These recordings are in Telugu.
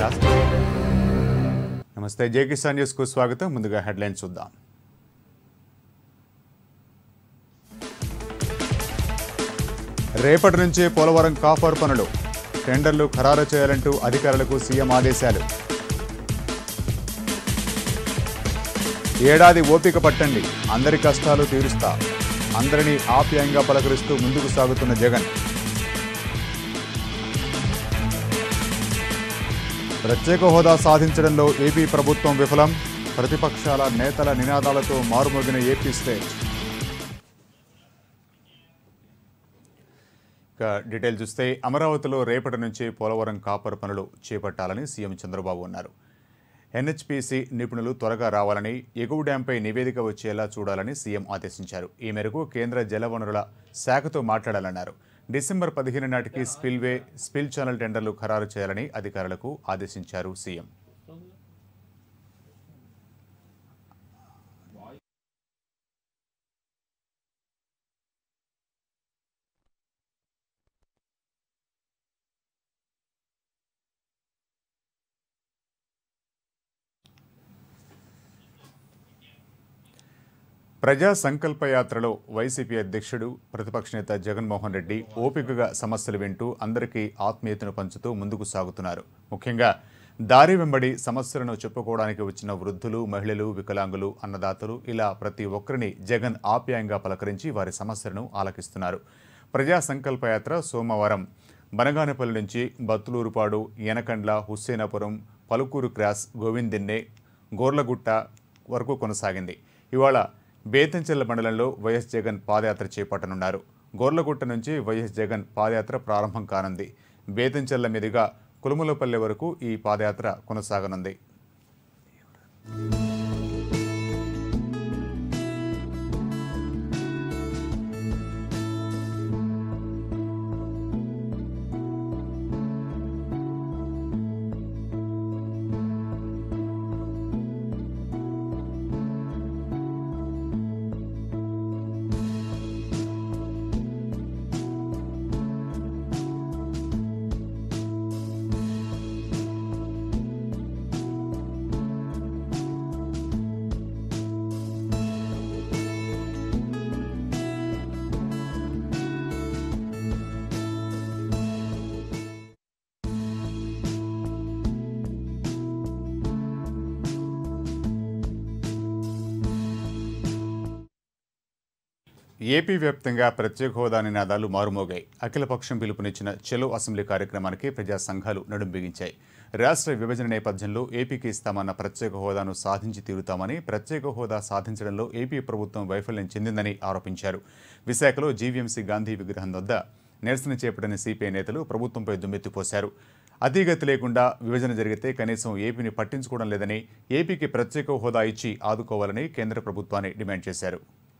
లాస్ట్ నమస్తే జే కిసాన్ న్యూస్కు స్వాగతం ముందుగా హెడ్లైన్స్ చూద్దాం రేపటి నుంచి పోలవరం కాఫర్ పనులు టెండర్లు ఖరారు చేయాలంటూ అధికారులకు సీఎం ఆదేశాలు ఏడాది ఓపిక పట్టండి అందరి కష్టాలు తీరుస్తా అందరినీ ఆప్యాయంగా పలకరిస్తూ ముందుకు సాగుతున్న జగన్ ప్రత్యేక హోదా సాధించడంలో ఏపీ ప్రభుత్వం విఫలం ప్రతిపక్షాల నేతల నినాదాలతో మారుమోగిన ఏపీ స్టేట్ ఇక డీటెయిల్ చూస్తే అమరావతిలో రేపటి నుంచి పోలవరం కాపర్ పనులు చేపట్టాలని సీఎం చంద్రబాబు అన్నారు ఎన్హెచ్పిసి నిపుణులు త్వరగా రావాలని ఎగువ డ్యాంపై నివేదిక వచ్చేలా చూడాలని సీఎం ఆదేశించారు ఈ మేరకు కేంద్ర జలవనరుల శాఖతో మాట్లాడాలన్నారు డిసెంబర్ పదిహేను నాటికి స్పిల్వే స్పిల్ ఛానల్ టెండర్లు ఖరారు చేయాలని అధికారులకు ఆదేశించారు సీఎం ప్రజా సంకల్ప యాత్రలో వైసీపీ అధ్యక్షుడు ప్రతిపక్ష నేత జగన్మోహన్ రెడ్డి ఓపికగా సమస్యలు వింటూ అందరికీ ఆత్మీయతను పంచుతూ ముందుకు సాగుతున్నారు ముఖ్యంగా దారి వెంబడి సమస్యలను చెప్పుకోవడానికి వచ్చిన వృద్ధులు మహిళలు వికలాంగులు అన్నదాతలు ఇలా ప్రతి ఒక్కరిని జగన్ ఆప్యాయంగా పలకరించి వారి సమస్యలను ఆలకిస్తున్నారు ప్రజా సంకల్ప యాత్ర సోమవారం బనగానపల్లి నుంచి బత్తులూరుపాడు యనకండ్ల హుస్సేనాపురం పలుకూరు క్రాస్ గోవిందిన్నె గోర్లగుట్ట వరకు కొనసాగింది ఇవాళ బేతంచెల్ల మండలంలో వైఎస్ జగన్ పాదయాత్ర చేపట్టనున్నారు గోర్లగుట్ట నుంచి వైఎస్ జగన్ పాదయాత్ర ప్రారంభం కానుంది బేతంచెల్ల మీదుగా కులుములపల్లె వరకు ఈ పాదయాత్ర కొనసాగనుంది ఏపీ వ్యాప్తంగా ప్రత్యేక హోదా నినాదాలు మారుమోగాయి అఖిలపక్షం పిలుపునిచ్చిన చెలో అసెంబ్లీ కార్యక్రమానికి ప్రజా సంఘాలు నడుం బిగించాయి రాష్ట్ర విభజన నేపథ్యంలో ఏపీకి ఇస్తామన్న ప్రత్యేక హోదాను సాధించి తీరుతామని ప్రత్యేక హోదా సాధించడంలో ఏపీ ప్రభుత్వం వైఫల్యం చెందిందని ఆరోపించారు విశాఖలో జీవీఎంసీ గాంధీ విగ్రహం వద్ద నిరసన చేపట్టిన సిపిఐ నేతలు ప్రభుత్వంపై దుమ్మెత్తిపోశారు అతీగతి లేకుండా విభజన జరిగితే కనీసం ఏపీని పట్టించుకోవడం లేదని ఏపీకి ప్రత్యేక హోదా ఇచ్చి ఆదుకోవాలని కేంద్ర ప్రభుత్వాన్ని డిమాండ్ చేశారు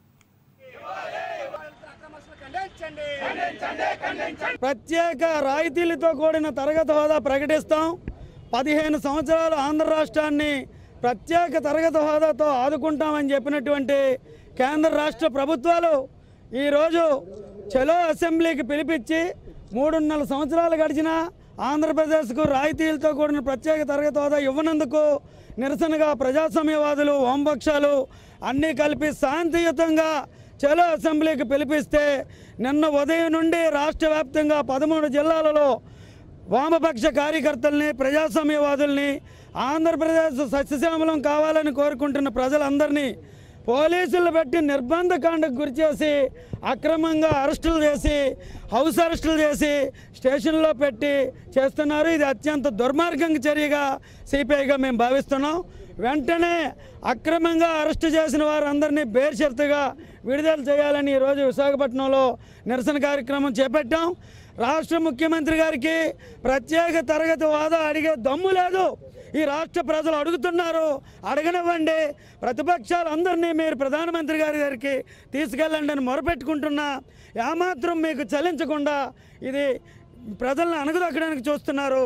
ప్రత్యేక రాయితీలతో కూడిన తరగతి హోదా ప్రకటిస్తాం పదిహేను సంవత్సరాలు ఆంధ్ర రాష్ట్రాన్ని ప్రత్యేక తరగతి హోదాతో ఆదుకుంటామని చెప్పినటువంటి కేంద్ర రాష్ట్ర ప్రభుత్వాలు ఈరోజు చలో అసెంబ్లీకి పిలిపించి మూడున్నర సంవత్సరాలు గడిచిన ఆంధ్రప్రదేశ్కు రాయితీలతో కూడిన ప్రత్యేక తరగతి హోదా ఇవ్వనందుకు నిరసనగా ప్రజాస్వామ్యవాదులు వామపక్షాలు అన్నీ కలిపి శాంతియుతంగా చలో అసెంబ్లీకి పిలిపిస్తే నిన్న ఉదయం నుండి రాష్ట్ర వ్యాప్తంగా పదమూడు జిల్లాలలో వామపక్ష కార్యకర్తల్ని ప్రజాస్వామ్యవాదుల్ని ఆంధ్రప్రదేశ్ సస్యశ్యామలం కావాలని కోరుకుంటున్న ప్రజలందరినీ పోలీసులు పెట్టి నిర్బంధ కాండకు గురి చేసి అక్రమంగా అరెస్టులు చేసి హౌస్ అరెస్టులు చేసి స్టేషన్లో పెట్టి చేస్తున్నారు ఇది అత్యంత దుర్మార్గంగా చర్యగా సిపిఐగా మేము భావిస్తున్నాం వెంటనే అక్రమంగా అరెస్టు చేసిన వారందరినీ బేర్షరతుగా విడుదల చేయాలని ఈరోజు విశాఖపట్నంలో నిరసన కార్యక్రమం చేపట్టాం రాష్ట్ర ముఖ్యమంత్రి గారికి ప్రత్యేక తరగతి హోదా అడిగే దమ్ము లేదు ఈ రాష్ట్ర ప్రజలు అడుగుతున్నారు అడగనివ్వండి ప్రతిపక్షాలు అందరినీ మీరు ప్రధానమంత్రి గారి గారికి తీసుకెళ్ళండి అని మొరపెట్టుకుంటున్నా ఏమాత్రం మీకు చలించకుండా ఇది ప్రజలను అణగదొక్కడానికి చూస్తున్నారు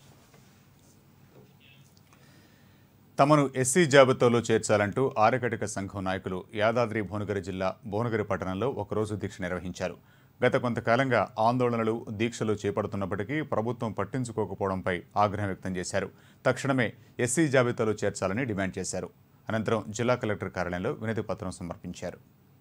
తమను ఎస్సీ జాబితాలో చేర్చాలంటూ ఆరకటిక సంఘం నాయకులు యాదాద్రి భువనగిరి జిల్లా భువనగిరి పట్టణంలో ఒకరోజు దీక్ష నిర్వహించారు గత కొంతకాలంగా ఆందోళనలు దీక్షలు చేపడుతున్నప్పటికీ ప్రభుత్వం పట్టించుకోకపోవడంపై ఆగ్రహం వ్యక్తం చేశారు తక్షణమే ఎస్సీ జాబితాలో చేర్చాలని డిమాండ్ చేశారు అనంతరం జిల్లా కలెక్టర్ కార్యాలయంలో వినతి పత్రం సమర్పించారు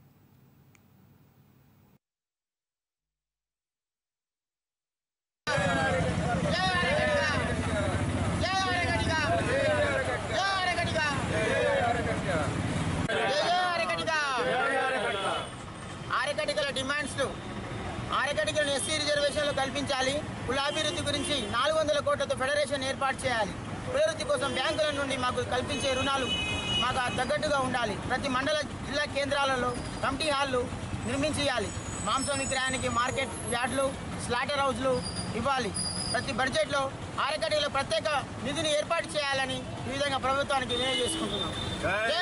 ఆరకటికల డిమాండ్స్ ఆరకటికలను ఎస్సీ రిజర్వేషన్లు కల్పించాలి కులాభివృద్ధి గురించి నాలుగు వందల కోట్లతో ఫెడరేషన్ ఏర్పాటు చేయాలి కులవృత్తి కోసం బ్యాంకుల నుండి మాకు కల్పించే రుణాలు మాకు తగ్గట్టుగా ఉండాలి ప్రతి మండల జిల్లా కేంద్రాలలో కమిటీ హాళ్ళు నిర్మించి ఇవ్వాలి మాంసం విక్రయానికి మార్కెట్ యార్డ్లు స్లాటర్ హౌస్లు ఇవ్వాలి ప్రతి బడ్జెట్లో ఆరకటికల ప్రత్యేక నిధిని ఏర్పాటు చేయాలని ఈ విధంగా ప్రభుత్వానికి వినియోగ చేసుకుంటున్నాం జై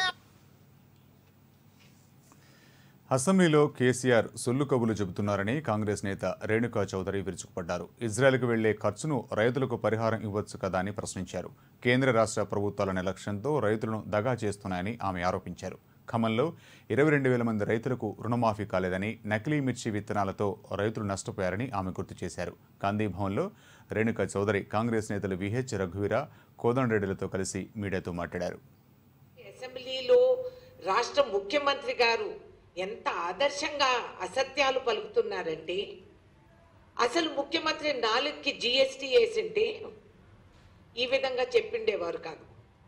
అసెంబ్లీలో కేసీఆర్ సొల్లు కబులు చెబుతున్నారని కాంగ్రెస్ నేత రేణుకా చౌదరి విరుచుకుపడ్డారు ఇజ్రాయెల్కు వెళ్లే ఖర్చును రైతులకు పరిహారం ఇవ్వచ్చు కదా అని ప్రశ్నించారు కేంద్ర రాష్ట్ర ప్రభుత్వాల నిర్లక్ష్యంతో రైతులను దగా చేస్తున్నాయని ఆమె ఆరోపించారు ఖమ్మంలో ఇరవై రెండు వేల మంది రైతులకు రుణమాఫీ కాలేదని నకిలీ మిర్చి విత్తనాలతో రైతులు నష్టపోయారని ఆమె గుర్తు చేశారు గాంధీ భవన్లో రేణుకా చౌదరి కాంగ్రెస్ నేతలు విహెచ్ రఘువీర కోదండరెడ్డిలతో కలిసి మీడియాతో మాట్లాడారు అసెంబ్లీలో రాష్ట్ర ముఖ్యమంత్రి గారు ఎంత ఆదర్శంగా అసత్యాలు పలుకుతున్నారంటే అసలు ముఖ్యమంత్రి నాలుగుకి జిఎస్టీ వేసింటే ఈ విధంగా చెప్పిండేవారు కాదు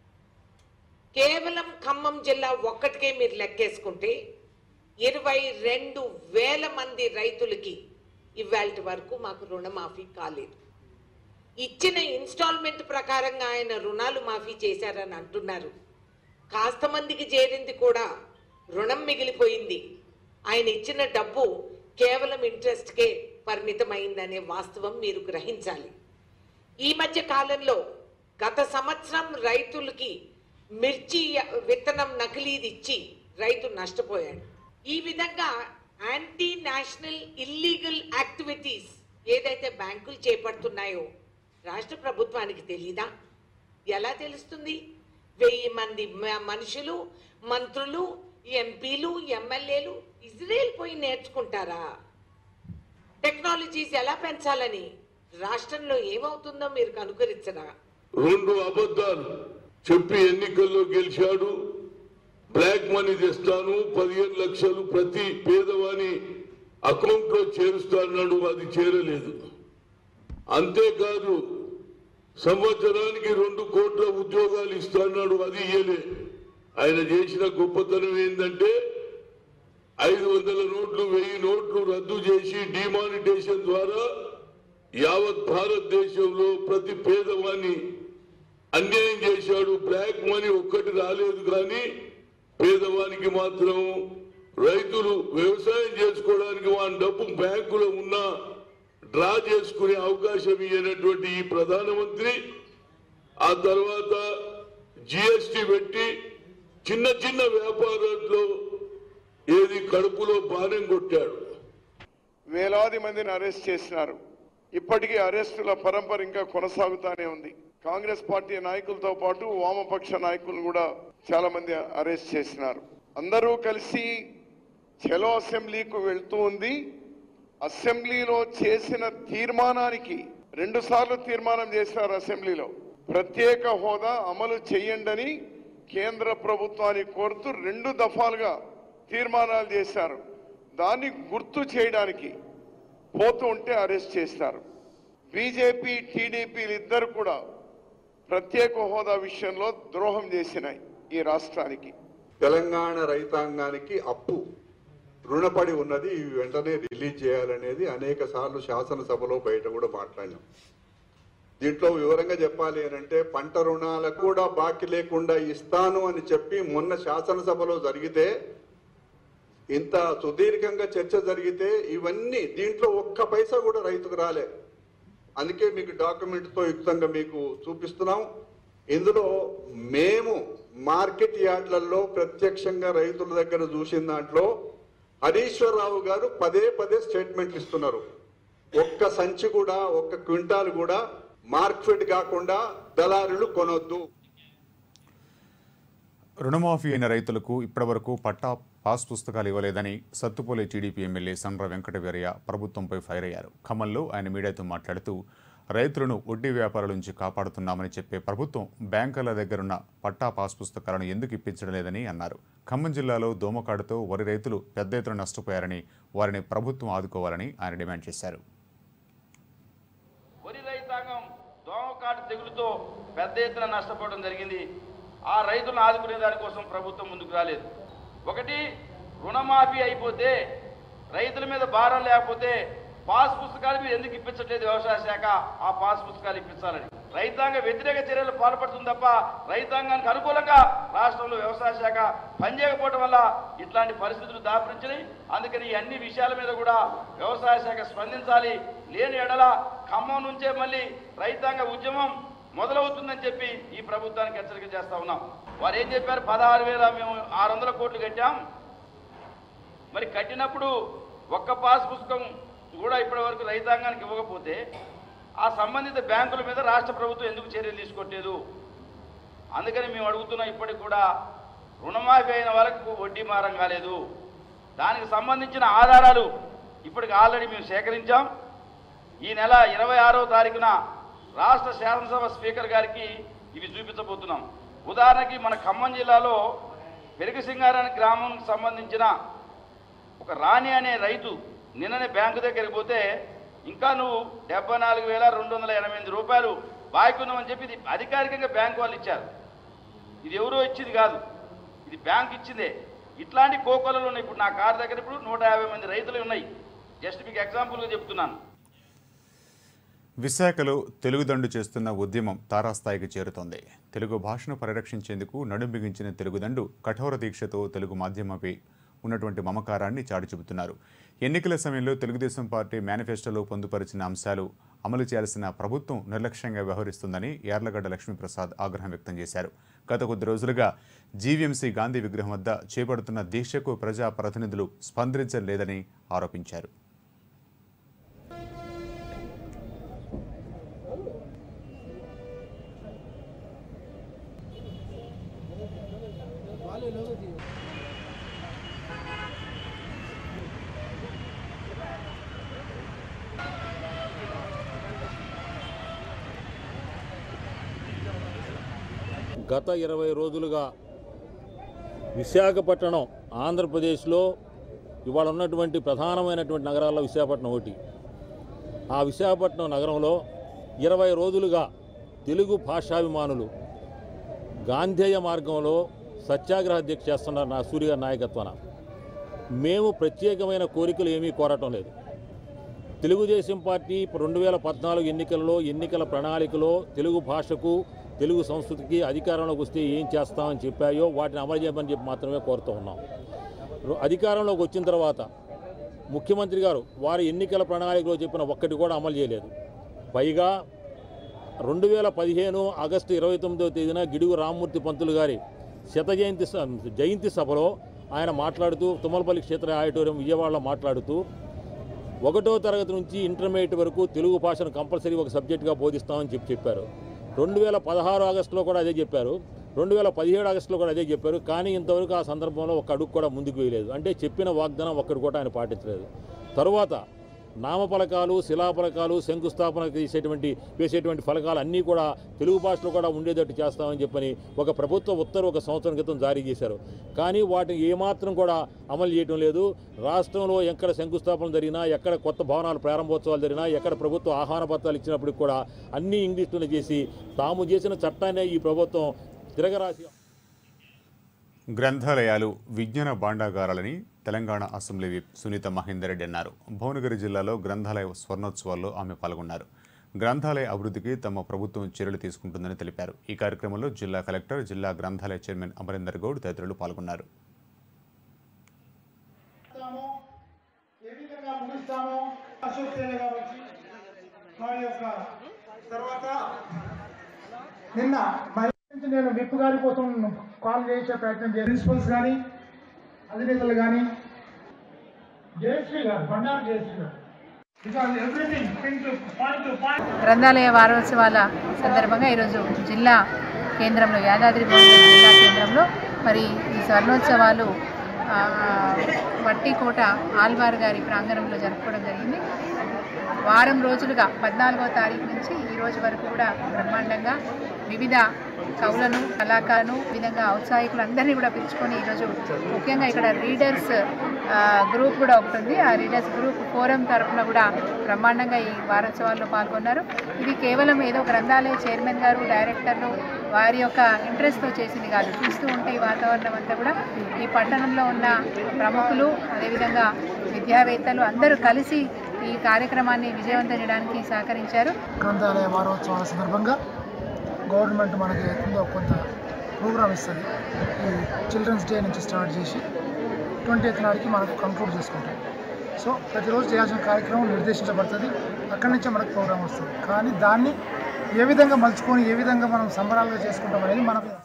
కేవలం ఖమ్మం జిల్లా ఒక్కటికే మీరు లెక్కేసుకుంటే ఇరవై రెండు వేల మంది రైతులకి ఇవాళ వరకు మాకు రుణమాఫీ కాలేదు ఇచ్చిన ఇన్స్టాల్మెంట్ ప్రకారంగా ఆయన రుణాలు మాఫీ చేశారని అంటున్నారు కాస్త మందికి చేరింది కూడా రుణం మిగిలిపోయింది ఆయన ఇచ్చిన డబ్బు కేవలం ఇంట్రెస్ట్కే పరిమితమైందనే వాస్తవం మీరు గ్రహించాలి ఈ మధ్య కాలంలో గత సంవత్సరం రైతులకి మిర్చి విత్తనం నకిలీది ఇచ్చి రైతు నష్టపోయాడు ఈ విధంగా యాంటీ నేషనల్ ఇల్లీగల్ యాక్టివిటీస్ ఏదైతే బ్యాంకులు చేపడుతున్నాయో రాష్ట్ర ప్రభుత్వానికి తెలీదా ఎలా తెలుస్తుంది వెయ్యి మంది మ- మనుషులు మంత్రులు ఎంపీలు ఎమ్మెల్యేలు ఇజ్రాయెల్ పోయి నేర్చుకుంటారా టెక్నాలజీస్ ఎలా పెంచాలని రాష్ట్రంలో ఏమవుతుందో మీరు కనుగరించరా రెండు అబద్ధాలు చెప్పి ఎన్నికల్లో గెలిచాడు బ్లాక్ మనీ తెస్తాను పదిహేను లక్షలు ప్రతి పేదవాని అకౌంట్ లో చేరుస్తాడు అది చేరలేదు అంతేకాదు సంవత్సరానికి రెండు కోట్ల ఉద్యోగాలు ఇస్తాడు అది ఇయ్యలే ఆయన చేసిన గొప్పతనం ఏంటంటే ఐదు వందల నోట్లు వెయ్యి నోట్లు రద్దు చేసి డిమానిటేషన్ ద్వారా యావత్ భారతదేశంలో ప్రతి పేదవాన్ని అన్యాయం చేశాడు బ్లాక్ మనీ ఒక్కటి రాలేదు కానీ పేదవానికి మాత్రం రైతులు వ్యవసాయం చేసుకోవడానికి వాని డబ్బు బ్యాంకులో ఉన్నా డ్రా చేసుకునే అవకాశం ఇవ్వనటువంటి ఈ ప్రధానమంత్రి ఆ తర్వాత జిఎస్టి పెట్టి చిన్న చిన్న వ్యాపారాల్లో ఏది కడుపులో బాణం కొట్టాడు వేలాది మందిని అరెస్ట్ చేసినారు ఇప్పటికీ అరెస్టుల పరంపర ఇంకా కొనసాగుతానే ఉంది కాంగ్రెస్ పార్టీ నాయకులతో పాటు వామపక్ష నాయకులను కూడా చాలా మంది అరెస్ట్ చేసినారు అందరూ కలిసి చెలో అసెంబ్లీకు వెళ్తూ ఉంది అసెంబ్లీలో చేసిన తీర్మానానికి రెండు సార్లు తీర్మానం చేసినారు అసెంబ్లీలో ప్రత్యేక హోదా అమలు చేయండని కేంద్ర ప్రభుత్వాన్ని కోరుతూ రెండు దఫాలుగా తీర్మానాలు చేశారు దాన్ని గుర్తు చేయడానికి పోతూ ఉంటే అరెస్ట్ చేస్తారు బీజేపీ టీడీపీలు ఇద్దరు కూడా ప్రత్యేక హోదా విషయంలో ద్రోహం చేసినాయి ఈ రాష్ట్రానికి తెలంగాణ రైతాంగానికి అప్పు రుణపడి ఉన్నది ఇవి వెంటనే రిలీజ్ చేయాలనేది అనేక సార్లు శాసనసభలో బయట కూడా మాట్లాడినాం దీంట్లో వివరంగా చెప్పాలి అని అంటే పంట రుణాలకు కూడా బాకీ లేకుండా ఇస్తాను అని చెప్పి మొన్న శాసనసభలో జరిగితే ఇంత సుదీర్ఘంగా చర్చ జరిగితే ఇవన్నీ దీంట్లో ఒక్క పైసా కూడా రైతుకు రాలే అందుకే మీకు డాక్యుమెంట్తో యుక్తంగా మీకు చూపిస్తున్నాం ఇందులో మేము మార్కెట్ యార్డ్లలో ప్రత్యక్షంగా రైతుల దగ్గర చూసిన దాంట్లో హరీశ్వరరావు గారు పదే పదే స్టేట్మెంట్లు ఇస్తున్నారు ఒక్క సంచి కూడా ఒక్క క్వింటాల్ కూడా మార్కెట్ కాకుండా దళారులు కొనొద్దు రుణమాఫీ అయిన రైతులకు ఇప్పటివరకు పట్టా పాస్ పుస్తకాలు ఇవ్వలేదని సత్తుపోలే టీడీపీ ఎమ్మెల్యే సండ్ర వెంకటవీరయ్య ప్రభుత్వంపై ఫైర్ అయ్యారు ఖమ్మంలో ఆయన మీడియాతో మాట్లాడుతూ రైతులను వడ్డీ వ్యాపారాల నుంచి కాపాడుతున్నామని చెప్పే ప్రభుత్వం బ్యాంకుల దగ్గరున్న పట్టా పాస్ పుస్తకాలను ఎందుకు ఇప్పించడం లేదని అన్నారు ఖమ్మం జిల్లాలో దోమకాడుతో వరి రైతులు పెద్ద ఎత్తున నష్టపోయారని వారిని ప్రభుత్వం ఆదుకోవాలని ఆయన డిమాండ్ చేశారు వరి రైతాంగం దోమకాటు తెగులుతో పెద్ద ఎత్తున నష్టపోవడం జరిగింది ఆ రైతులను ఆదుకునే దానికోసం ప్రభుత్వం ముందుకు రాలేదు ఒకటి రుణమాఫీ అయిపోతే రైతుల మీద భారం లేకపోతే పాస్ పుస్తకాలు మీరు ఎందుకు ఇప్పించట్లేదు వ్యవసాయ శాఖ ఆ పాస్ పుస్తకాలు ఇప్పించాలని రైతాంగ వ్యతిరేక చర్యలు పాల్పడుతుంది తప్ప రైతాంగానికి అనుకూలంగా రాష్ట్రంలో వ్యవసాయ శాఖ పనిచేయకపోవడం వల్ల ఇట్లాంటి పరిస్థితులు దాపురించినాయి అందుకని ఈ అన్ని విషయాల మీద కూడా వ్యవసాయ శాఖ స్పందించాలి లేని ఎడల ఖమ్మం నుంచే మళ్ళీ రైతాంగ ఉద్యమం మొదలవుతుందని చెప్పి ఈ ప్రభుత్వానికి హెచ్చరిక చేస్తా ఉన్నాం వారు ఏం చెప్పారు పదహారు వేల మేము ఆరు వందల కోట్లు కట్టాం మరి కట్టినప్పుడు ఒక్క పాస్ పుస్తకం కూడా ఇప్పటి వరకు రైతాంగానికి ఇవ్వకపోతే ఆ సంబంధిత బ్యాంకుల మీద రాష్ట్ర ప్రభుత్వం ఎందుకు చర్యలు తీసుకోవట్లేదు అందుకని మేము అడుగుతున్నాం ఇప్పటికి కూడా రుణమాఫీ అయిన వాళ్ళకు వడ్డీ మారం కాలేదు దానికి సంబంధించిన ఆధారాలు ఇప్పటికి ఆల్రెడీ మేము సేకరించాం ఈ నెల ఇరవై ఆరో తారీఖున రాష్ట్ర శాసనసభ స్పీకర్ గారికి ఇవి చూపించబోతున్నాం ఉదాహరణకి మన ఖమ్మం జిల్లాలో పెరుగసింగారాని గ్రామంకి సంబంధించిన ఒక రాణి అనే రైతు నిన్ననే బ్యాంకు దగ్గరికి పోతే ఇంకా నువ్వు డెబ్బై నాలుగు వేల రెండు వందల ఎనభై ఎనిమిది రూపాయలు బాగున్నామని చెప్పి ఇది అధికారికంగా బ్యాంకు వాళ్ళు ఇచ్చారు ఇది ఎవరో ఇచ్చింది కాదు ఇది బ్యాంక్ ఇచ్చిందే ఇట్లాంటి కోకొలలు ఉన్నాయి ఇప్పుడు నా కారు దగ్గర ఇప్పుడు నూట యాభై మంది రైతులు ఉన్నాయి జస్ట్ మీకు ఎగ్జాంపుల్గా చెప్తున్నాను విశాఖలో తెలుగుదండు చేస్తున్న ఉద్యమం తారాస్థాయికి చేరుతోంది తెలుగు భాషను పరిరక్షించేందుకు నడుం బిగించిన తెలుగుదండు కఠోర దీక్షతో తెలుగు మాధ్యమపై ఉన్నటువంటి మమకారాన్ని చాటి చెబుతున్నారు ఎన్నికల సమయంలో తెలుగుదేశం పార్టీ మేనిఫెస్టోలో పొందుపరిచిన అంశాలు అమలు చేయాల్సిన ప్రభుత్వం నిర్లక్ష్యంగా వ్యవహరిస్తుందని యార్లగడ్డ లక్ష్మీప్రసాద్ ఆగ్రహం వ్యక్తం చేశారు గత కొద్ది రోజులుగా జీవీఎంసీ గాంధీ విగ్రహం వద్ద చేపడుతున్న దీక్షకు ప్రజా ప్రతినిధులు స్పందించలేదని ఆరోపించారు గత ఇరవై రోజులుగా విశాఖపట్నం ఆంధ్రప్రదేశ్లో ఇవాళ ఉన్నటువంటి ప్రధానమైనటువంటి నగరాల్లో విశాఖపట్నం ఒకటి ఆ విశాఖపట్నం నగరంలో ఇరవై రోజులుగా తెలుగు భాషాభిమానులు గాంధేయ మార్గంలో సత్యాగ్రహ దీక్ష చేస్తున్నారు నా సూర్య గారి నాయకత్వాన మేము ప్రత్యేకమైన కోరికలు ఏమీ కోరటం లేదు తెలుగుదేశం పార్టీ రెండు వేల పద్నాలుగు ఎన్నికల్లో ఎన్నికల ప్రణాళికలో తెలుగు భాషకు తెలుగు సంస్కృతికి అధికారంలోకి వస్తే ఏం చేస్తామని చెప్పాయో వాటిని అమలు చేయమని చెప్పి మాత్రమే కోరుతూ ఉన్నాం రు- అధికారంలోకి వచ్చిన తర్వాత ముఖ్యమంత్రి గారు వారి ఎన్నికల ప్రణాళికలో చెప్పిన ఒక్కటి కూడా అమలు చేయలేదు పైగా రెండు వేల పదిహేను ఆగస్టు ఇరవై తొమ్మిదవ తేదీన గిడుగు రామ్మూర్తి పంతులు గారి శత జయంతి స- జయంతి సభలో ఆయన మాట్లాడుతూ తుమ్మలపల్లి క్షేత్ర ఆడిటోరియం విజయవాడలో మాట్లాడుతూ ఒకటో తరగతి నుంచి ఇంటర్మీడియట్ వరకు తెలుగు భాషను కంపల్సరీ ఒక సబ్జెక్టుగా బోధిస్తామని చెప్పి చెప్పారు రెండు వేల పదహారు ఆగస్టులో కూడా అదే చెప్పారు రెండు వేల పదిహేడు ఆగస్టులో కూడా అదే చెప్పారు కానీ ఇంతవరకు ఆ సందర్భంలో ఒక అడుగు కూడా ముందుకు వేయలేదు అంటే చెప్పిన వాగ్దానం ఒక్కటి కూడా ఆయన పాటించలేదు తరువాత నామఫలకాలు శిలాఫలకాలు శంకుస్థాపన చేసేటువంటి వేసేటువంటి ఫలకాలు అన్నీ కూడా తెలుగు భాషలో కూడా ఉండేటట్టు చేస్తామని చెప్పని ఒక ప్రభుత్వ ఉత్తర్వు ఒక సంవత్సరం క్రితం జారీ చేశారు కానీ వాటిని ఏమాత్రం కూడా అమలు చేయడం లేదు రాష్ట్రంలో ఎక్కడ శంకుస్థాపన జరిగినా ఎక్కడ కొత్త భవనాలు ప్రారంభోత్సవాలు జరిగినా ఎక్కడ ప్రభుత్వ ఆహ్వాన పత్రాలు ఇచ్చినప్పటికి కూడా అన్నీ ఇంగ్లీష్లోనే చేసి తాము చేసిన చట్టాన్ని ఈ ప్రభుత్వం తిరగరాసి గ్రంథాలయాలు విజ్ఞాన భాండాగారాలని తెలంగాణ అసెంబ్లీ విప్ సునీత మహేందర్ రెడ్డి అన్నారు భువనగిరి జిల్లాలో గ్రంథాలయ స్వర్ణోత్సవాల్లో ఆమె పాల్గొన్నారు గ్రంథాలయ అభివృద్ధికి తమ ప్రభుత్వం చర్యలు తీసుకుంటుందని తెలిపారు ఈ కార్యక్రమంలో జిల్లా కలెక్టర్ జిల్లా గ్రంథాలయ చైర్మన్ అమరేందర్ గౌడ్ తదితరులు పాల్గొన్నారు ఏ విధంగా ముగిస్తామో అశోక్తేనే కాబట్టి వారి యొక్క తర్వాత నిన్న మహిళ నుంచి నేను విప్ గారి కోసం కాల్ చేసే ప్రయత్నం చేసి ప్రిన్సిపల్స్ కానీ అధినేతలు కానీ జయశ్రీ గారు బండారు జయశ్రీ గారు because everything thing to point to point గ్రంథాలయ వారోత్సవాల సందర్భంగా ఈరోజు జిల్లా కేంద్రంలో యాదాద్రి భువనగిరి జిల్లా కేంద్రంలో మరి ఈ స్వర్ణోత్సవాలు ఆ, వట్టికోట ఆల్వార్ గారి ప్రాంగణంలో జరుపుకోవడం జరిగింది వారం రోజులుగా పద్నాలుగో తారీఖు నుంచి ఈ రోజు వరకు కూడా బ్రహ్మాండంగా వివిధ కవులను కళాకారులను ఈ విధంగా ఔత్సాహికులు అందరినీ కూడా పిలుచుకొని ఈరోజు ముఖ్యంగా ఇక్కడ రీడర్స్ ఆ, గ్రూప్ కూడా ఒకటి ఉంది ఆ రీడర్స్ గ్రూప్ ఫోరం తరఫున కూడా బ్రహ్మాండంగా ఈ వారోత్సవాల్లో పాల్గొన్నారు ఇది కేవలం ఏదో గ్రంథాలయ చైర్మన్ గారు డైరెక్టర్లు వారి యొక్క ఇంట్రెస్ట్తో చేసింది కాదు చూస్తూ ఉంటే ఈ వాతావరణం అంతా కూడా ఈ పట్టణంలో ఉన్న ప్రముఖులు అదేవిధంగా విద్యావేత్తలు అందరూ కలిసి ఈ కార్యక్రమాన్ని విజయవంతం చేయడానికి సహకరించారు గ్రంథాలయ వారోత్సవాల సందర్భంగా గవర్నమెంట్ మనకి ఏదో కొంత ప్రోగ్రామ్ ఇస్తుంది ఈ చిల్డ్రన్స్ డే నుంచి స్టార్ట్ చేసి ట్వంటీ ఎయిత్ నాటికి మనకు కంక్లూడ్ చేసుకుంటాం సో ప్రతిరోజు చేయాల్సిన కార్యక్రమం నిర్దేశించబడుతుంది అక్కడి నుంచే మనకు ప్రోగ్రామ్ వస్తుంది కానీ దాన్ని ఏ విధంగా మలుచుకొని ఏ విధంగా మనం సంబరాలుగా చేసుకుంటాం అనేది మన మీద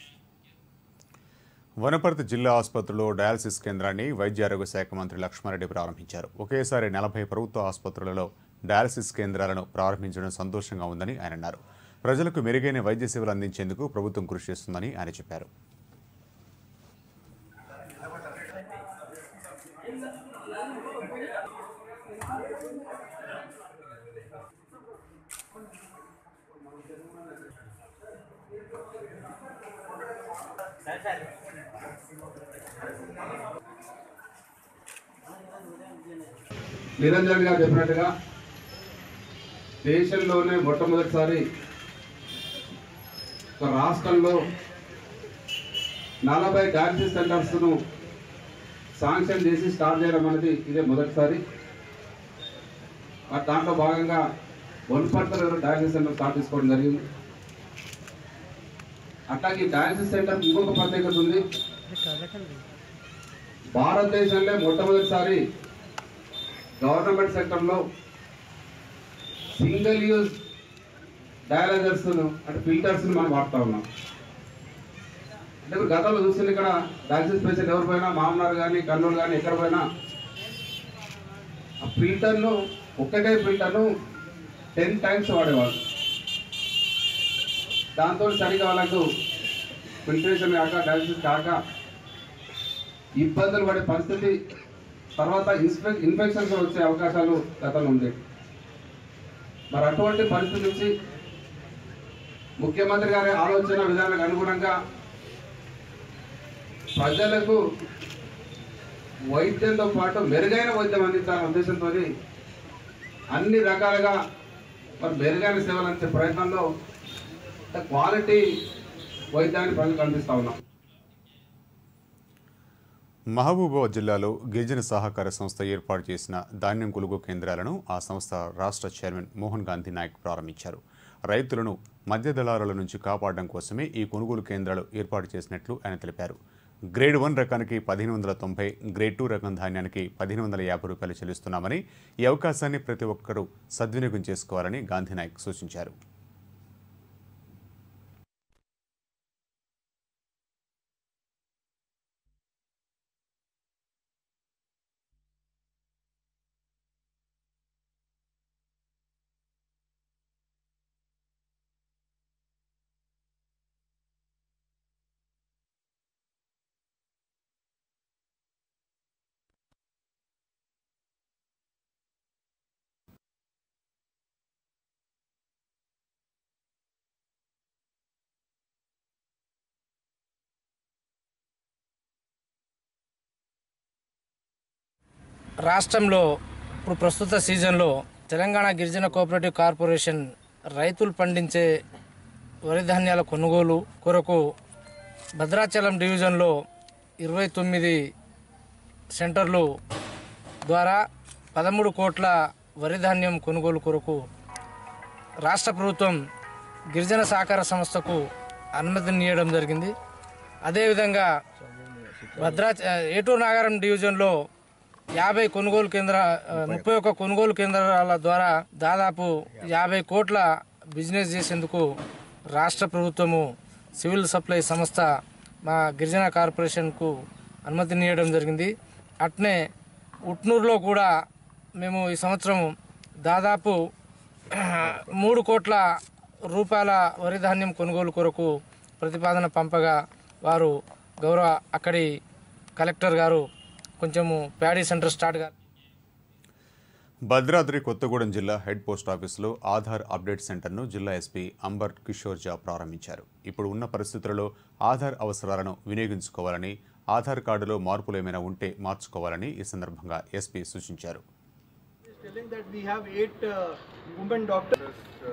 వనపర్తి జిల్లా ఆసుపత్రిలో డయాలసిస్ కేంద్రాన్ని వైద్య ఆరోగ్య శాఖ మంత్రి లక్ష్మారెడ్డి ప్రారంభించారు ఒకేసారి నలభై ప్రభుత్వ ఆసుపత్రులలో డయాలసిస్ కేంద్రాలను ప్రారంభించడం సంతోషంగా ఉందని ఆయన అన్నారు ప్రజలకు మెరుగైన వైద్య సేవలు అందించేందుకు ప్రభుత్వం కృషి చేస్తుందని ఆయన చెప్పారు నిరంజన్ గారు చెప్పినట్టుగా దేశంలోనే మొట్టమొదటిసారి ఒక రాష్ట్రంలో నలభై డయాలసిస్ సెంటర్స్ను శాంక్షన్ చేసి స్టార్ట్ చేయడం అనేది ఇదే మొదటిసారి మరి దాంట్లో భాగంగా వనపర్తిలో డయాలసిస్ సెంటర్ స్టార్ట్ చేసుకోవడం జరిగింది అట్లాగే ఈ డయాలసిస్ సెంటర్ ఇంకొక ప్రత్యేకత ఉంది భారతదేశంలో మొట్టమొదటిసారి గవర్నమెంట్ సెక్టర్లో సింగిల్ యూజ్ డయాలైజర్స్ అంటే ఫిల్టర్స్ మనం వాడుతూ ఉన్నాం అంటే ఇప్పుడు గతంలో చూస్తుంది ఇక్కడ డయాలసిస్ పేషెంట్ ఎవరు పోయినా మామనార్ కానీ కర్నూలు కానీ ఎక్కడ పోయినా ఆ ఫిల్టర్ను ఒక్కటే ఫిల్టర్ను టెన్ టైమ్స్ వాడేవాళ్ళు దాంతో సరిగా వాళ్ళకు ఫిల్టరేషన్ కాక డయాలసిస్ కాక ఇబ్బందులు పడే పరిస్థితి తర్వాత ఇన్స్పె ఇన్ఫెక్షన్స్ వచ్చే అవకాశాలు గతంలో ఉంది మరి అటువంటి పరిస్థితి నుంచి ముఖ్యమంత్రి గారి ఆలోచన విధానానికి అనుగుణంగా ప్రజలకు వైద్యంతో పాటు మెరుగైన వైద్యం అందించాలనే ఉద్దేశంతో అన్ని రకాలుగా మరి మెరుగైన సేవలు అందించే ప్రయత్నంలో క్వాలిటీ వైద్యాన్ని ప్రజలకు అందిస్తా ఉన్నాం మహబూబాబాద్ జిల్లాలో గిరిజన సహకార సంస్థ ఏర్పాటు చేసిన ధాన్యం కొలుగు కేంద్రాలను ఆ సంస్థ రాష్ట్ర చైర్మన్ మోహన్ గాంధీ నాయక్ ప్రారంభించారు రైతులను మధ్య దళారుల నుంచి కాపాడడం కోసమే ఈ కొనుగోలు కేంద్రాలు ఏర్పాటు చేసినట్లు ఆయన తెలిపారు గ్రేడ్ వన్ రకానికి పదిహేను వందల తొంభై గ్రేడ్ టూ రకం ధాన్యానికి పదిహేను వందల యాభై రూపాయలు చెల్లిస్తున్నామని ఈ అవకాశాన్ని ప్రతి ఒక్కరూ సద్వినియోగం చేసుకోవాలని గాంధీ నాయక్ సూచించారు రాష్ట్రంలో ఇప్పుడు ప్రస్తుత సీజన్లో తెలంగాణ గిరిజన కోఆపరేటివ్ కార్పొరేషన్ రైతులు పండించే వరి ధాన్యాల కొనుగోలు కొరకు భద్రాచలం డివిజన్లో ఇరవై తొమ్మిది సెంటర్లు ద్వారా పదమూడు కోట్ల వరి ధాన్యం కొనుగోలు కొరకు రాష్ట్ర ప్రభుత్వం గిరిజన సహకార సంస్థకు అనుమతినియడం జరిగింది అదేవిధంగా భద్రా ఏటూరు నాగారం డివిజన్లో యాభై కొనుగోలు కేంద్ర ఆ, ముప్పై ఒక్క కొనుగోలు కేంద్రాల ద్వారా దాదాపు యాభై కోట్ల బిజినెస్ చేసేందుకు రాష్ట్ర ప్రభుత్వము సివిల్ సప్లై సంస్థ మా గిరిజన కార్పొరేషన్కు అనుమతినియడం జరిగింది అట్నే ఉట్నూరులో కూడా మేము ఈ సంవత్సరం దాదాపు మూడు కోట్ల రూపాయల వరి ధాన్యం కొనుగోలు కొరకు ప్రతిపాదన పంపగా వారు గౌరవ అక్కడి కలెక్టర్ గారు కొంచెము ప్యాడీ సెంటర్ స్టార్ట్ గా భద్రాద్రి కొత్తగూడెం జిల్లా హెడ్ పోస్ట్ ఆఫీసులో ఆధార్ అప్డేట్ సెంటర్ను జిల్లా ఎస్పీ అంబర్ కిషోర్ జా ప్రారంభించారు ఇప్పుడు ఉన్న పరిస్థితులలో ఆధార్ అవసరాలను వినియోగించుకోవాలని ఆధార్ కార్డులో మార్పులు ఏమైనా ఉంటే మార్చుకోవాలని ఈ సందర్భంగా ఎస్పీ సూచించారు telling that we have eight uh, women doctors.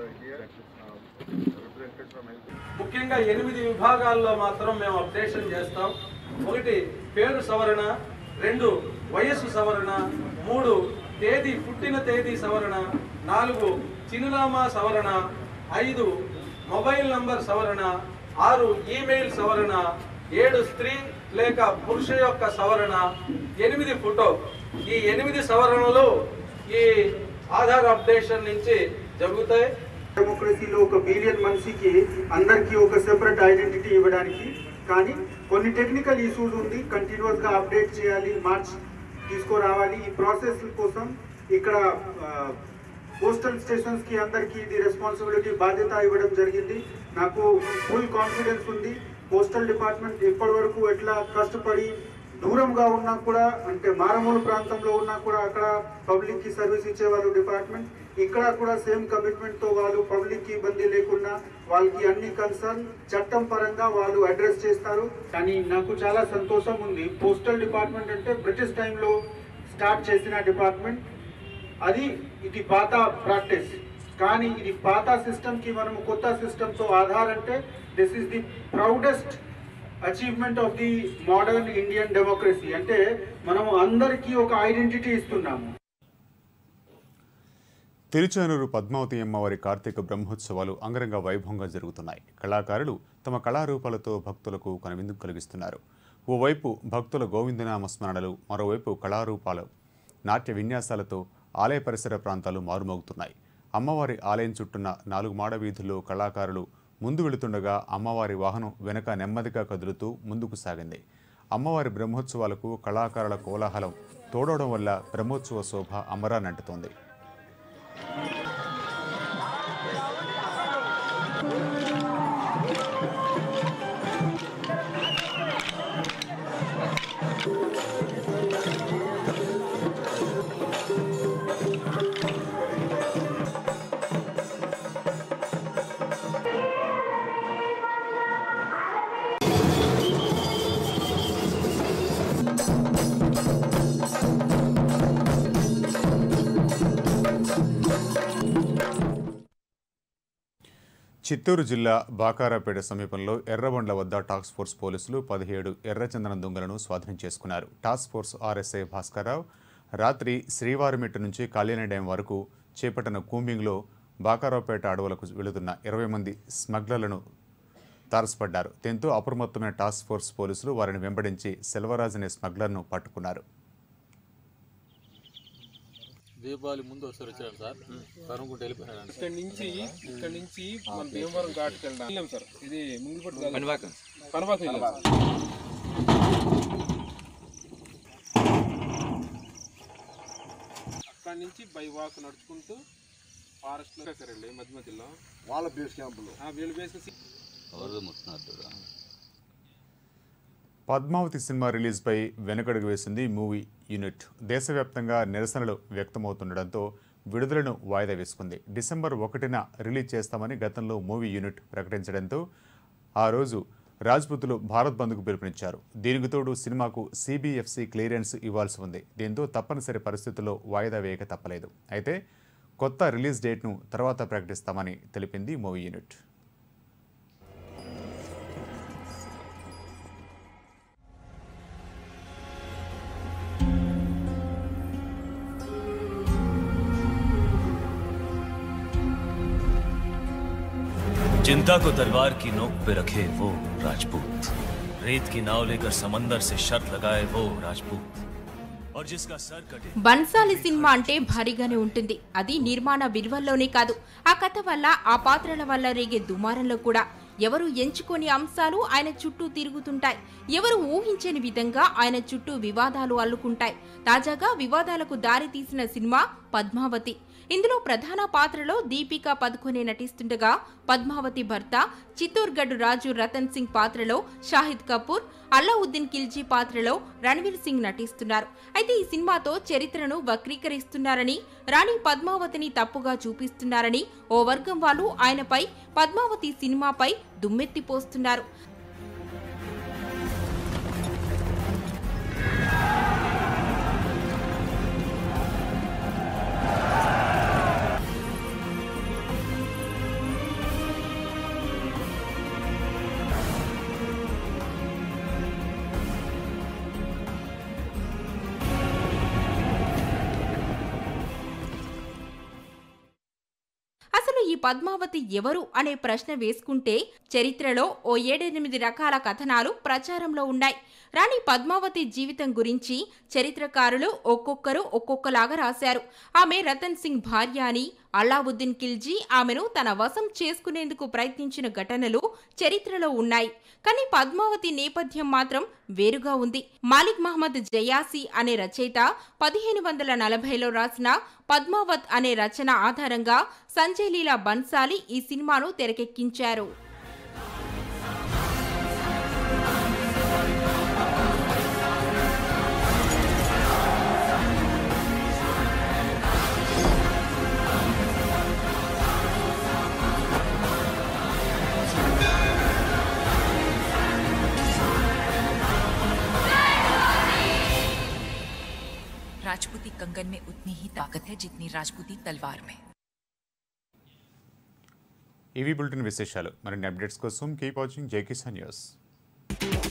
ముఖ్యంగా ఎనిమిది విభాగాల్లో మాత్రం మేము అప్డేషన్ చేస్తాం ఒకటి పేరు సవరణ రెండు వయస్సు సవరణ మూడు తేదీ పుట్టిన తేదీ సవరణ నాలుగు చిరునామా సవరణ ఐదు మొబైల్ నంబర్ సవరణ ఆరు ఈమెయిల్ సవరణ ఏడు స్త్రీ లేక పురుష యొక్క సవరణ ఎనిమిది ఫోటో ఈ ఎనిమిది సవరణలు ఈ ఆధార్ అప్డేషన్ నుంచి జరుగుతాయి డెమోక్రసీలో ఒక బిలియన్ మనిషికి అందరికీ ఒక సెపరేట్ ఐడెంటిటీ ఇవ్వడానికి కానీ కొన్ని టెక్నికల్ ఇష్యూస్ ఉంది కంటిన్యూస్ గా అప్డేట్ చేయాలి మార్చ్ తీసుకురావాలి ఈ ప్రాసెస్ కోసం ఇక్కడ పోస్టల్ స్టేషన్స్ కి అందరికీ ఇది రెస్పాన్సిబిలిటీ బాధ్యత ఇవ్వడం జరిగింది నాకు ఫుల్ కాన్ఫిడెన్స్ ఉంది పోస్టల్ డిపార్ట్మెంట్ ఇప్పటి వరకు ఎట్లా కష్టపడి దూరంగా ఉన్నా కూడా అంటే మారుమూల ప్రాంతంలో ఉన్నా కూడా అక్కడ పబ్లిక్ కి సర్వీస్ ఇచ్చే వాళ్ళు డిపార్ట్మెంట్ ఇక్కడ కూడా సేమ్ కమిట్మెంట్ తో వాళ్ళు పబ్లిక్ కి ఇబ్బంది లేకుండా వాళ్ళకి అన్ని కన్సర్న్ చట్టం పరంగా వాళ్ళు అడ్రస్ చేస్తారు కానీ నాకు చాలా సంతోషం ఉంది పోస్టల్ డిపార్ట్మెంట్ అంటే బ్రిటిష్ టైంలో స్టార్ట్ చేసిన డిపార్ట్మెంట్ అది ఇది పాత ప్రాక్టీస్ కానీ ఇది పాత సిస్టమ్ కి మనము కొత్త సిస్టమ్ తో ఆధార్ అంటే this is the proudest achievement of the modern Indian democracy అంటే మనము అందరికీ ఒక ఐడెంటిటీ ఇస్తున్నాము తిరుచానూరు పద్మావతి అమ్మవారి కార్తీక బ్రహ్మోత్సవాలు అంగరంగ వైభవంగా జరుగుతున్నాయి కళాకారులు తమ కళారూపాలతో భక్తులకు కనువిందు కలిగిస్తున్నారు ఓవైపు భక్తుల గోవిందనామ స్మరణలు మరోవైపు కళారూపాలు నాట్య విన్యాసాలతో ఆలయ పరిసర ప్రాంతాలు మారుమోగుతున్నాయి అమ్మవారి ఆలయం చుట్టూన్న నాలుగు మాడ వీధుల్లో కళాకారులు ముందు వెళుతుండగా అమ్మవారి వాహనం వెనక నెమ్మదిగా కదులుతూ ముందుకు సాగింది అమ్మవారి బ్రహ్మోత్సవాలకు కళాకారుల కోలాహలం తోడవడం వల్ల బ్రహ్మోత్సవ శోభ అమరానంటుతోంది చిత్తూరు జిల్లా బాకారాపేట సమీపంలో ఎర్రబండ్ల వద్ద టాస్క్ ఫోర్స్ పోలీసులు పదిహేడు ఎర్రచందనం దొంగలను స్వాధీనం చేసుకున్నారు టాస్క్ ఫోర్స్ ఆర్ఎస్ఐ భాస్కర్రావు రాత్రి శ్రీవారిమెట్టు నుంచి కళ్యాణ డ్యాం వరకు చేపట్టిన కూంబింగ్లో బాకారావుపేట అడవులకు వెళుతున్న ఇరవై మంది స్మగ్లర్లను తారసపడ్డారు దీంతో అప్రమత్తమైన టాస్క్ ఫోర్స్ పోలీసులు వారిని వెంబడించి సెల్వరాజ్ అనే స్మగ్లర్ను పట్టుకున్నారు దీపావళి ముందు ఒకసారి వచ్చాడు సార్ తరుముకుంటూ వెళ్ళిపోయాడు ఇక్కడ నుంచి ఇక్కడ నుంచి మన భీమవరం ఘాట్కి వెళ్ళాం వెళ్ళాం సార్ ఇది ముంగిపట్టు కాదు. పనివాక. పనివాక వెళ్ళాం సార్. అక్కడి నుంచి బై వాక్ నడుచుకుంటూ ఫారెస్ట్ లో వెళ్ళి మధ్య మధ్యలో వాళ్ళ బేస్ క్యాంపులో వీళ్ళ బేస్ పద్మావతి సినిమా రిలీజ్పై వెనుకడుగు వేసింది మూవీ యూనిట్ దేశవ్యాప్తంగా నిరసనలు వ్యక్తమవుతుండటంతో విడుదలను వాయిదా వేసుకుంది డిసెంబర్ ఒకటిన రిలీజ్ చేస్తామని గతంలో మూవీ యూనిట్ ప్రకటించడంతో ఆ రోజు రాజ్పుతులు భారత్ బంద్కు పిలుపునిచ్చారు దీనికి తోడు సినిమాకు సిబిఎఫ్సి క్లియరెన్స్ ఇవ్వాల్సి ఉంది దీంతో తప్పనిసరి పరిస్థితుల్లో వాయిదా వేయక తప్పలేదు అయితే కొత్త రిలీజ్ డేట్ను తర్వాత ప్రకటిస్తామని తెలిపింది మూవీ యూనిట్ चिंता को तलवार की नोक पे रखे वो राजपूत रेत की नाव लेकर समंदर से शर्त लगाए वो राजपूत और जिसका सर कटे బన్సాలి సినిమా అంటే భారీగానే ఉంటుంది అది నిర్మాణ విలువల్లోనే కాదు ఆ కథ వల్ల ఆ పాత్రల వల్ల రేగే దుమారంలో కూడా ఎవరు ఎంచుకొని అంశాలు ఆయన చుట్టూ తిరుగుతుంటాయి ఎవరు ఊహించని విధంగా ఆయన చుట్టూ వివాదాలు అల్లుకుంటాయి తాజాగా వివాదాలకు దారి తీసిన సినిమా పద్మావతి ఇందులో ప్రధాన పాత్రలో దీపికా పదుకొనే నటిస్తుండగా పద్మావతి భర్త చిత్తూర్గఢ్ రాజు రతన్ సింగ్ పాత్రలో షాహిద్ కపూర్ అల్లావుద్దీన్ ఖిల్జీ పాత్రలో రణవీర్ సింగ్ నటిస్తున్నారు అయితే ఈ సినిమాతో చరిత్రను వక్రీకరిస్తున్నారని రాణి పద్మావతిని తప్పుగా చూపిస్తున్నారని ఓ వర్గం వాళ్ళు ఆయనపై పద్మావతి సినిమాపై దుమ్మెత్తిపోస్తున్నారు అసలు ఈ పద్మావతి ఎవరు అనే ప్రశ్న వేసుకుంటే చరిత్రలో ఓ ఏడెనిమిది రకాల కథనాలు ప్రచారంలో ఉన్నాయి రాణి పద్మావతి జీవితం గురించి చరిత్రకారులు ఒక్కొక్కరు ఒక్కొక్కలాగా రాశారు ఆమె రతన్ సింగ్ భార్య అని అల్లావుద్దీన్ ఖిల్జీ ఆమెను తన వశం చేసుకునేందుకు ప్రయత్నించిన ఘటనలు చరిత్రలో ఉన్నాయి కానీ పద్మావతి నేపథ్యం మాత్రం వేరుగా ఉంది మాలిక్ మహమ్మద్ జయాసి అనే రచయిత పదిహేను వందల నలభైలో రాసిన పద్మావత్ అనే రచన ఆధారంగా సంజయ్ లీలా బన్సాలి ఈ సినిమాను తెరకెక్కించారు राजपूती कंगन में उतनी ही ताकत है जितनी राजपूती तलवार में ఇవి బులెటిన్ విశేషాలు మరిన్ని అప్డేట్స్ కోసం కీప్ వాచింగ్ జై కిసాన్ న్యూస్